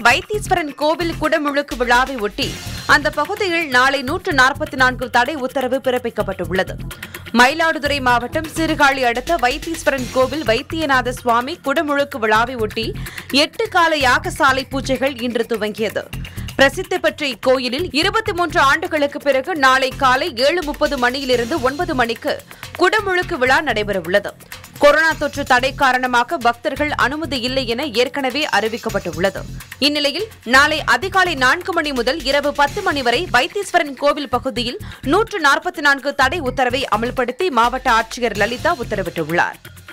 வைத்தீஸ்வரன் கோவில் குடமுழுக்கு விழாவை ஒட்டி அந்த பகுதியில் நாளை நூற்று நாற்பத்தி நான்கு தடை உத்தரவு பிறப்பிக்கப்பட்டுள்ளது மயிலாடுதுறை மாவட்டம் சீர்காழி அடுத்த வைத்தீஸ்வரன் கோவில் வைத்தியநாத சுவாமி குடமுழுக்கு விழாவை ஒட்டி எட்டு கால யாகசாலை பூஜைகள் இன்று துவங்கியது பிரசித்தி பெற்ற இக்கோயிலில் இருபத்தி மூன்று ஆண்டுகளுக்கு பிறகு நாளை காலை ஏழு முப்பது மணியிலிருந்து ஒன்பது மணிக்கு குடமுழுக்கு விழா நடைபெறவுள்ளது கொரோனா தொற்று தடை காரணமாக பக்தர்கள் அனுமதி இல்லை என ஏற்கனவே அறிவிக்கப்பட்டுள்ளது இந்நிலையில் நாளை அதிகாலை நான்கு மணி முதல் இரவு பத்து மணி வரை வைத்தீஸ்வரன் கோவில் பகுதியில் நூற்று நாற்பத்தி நான்கு தடை உத்தரவை அமல்படுத்தி மாவட்ட ஆட்சியர் லலிதா உத்தரவிட்டுள்ளார்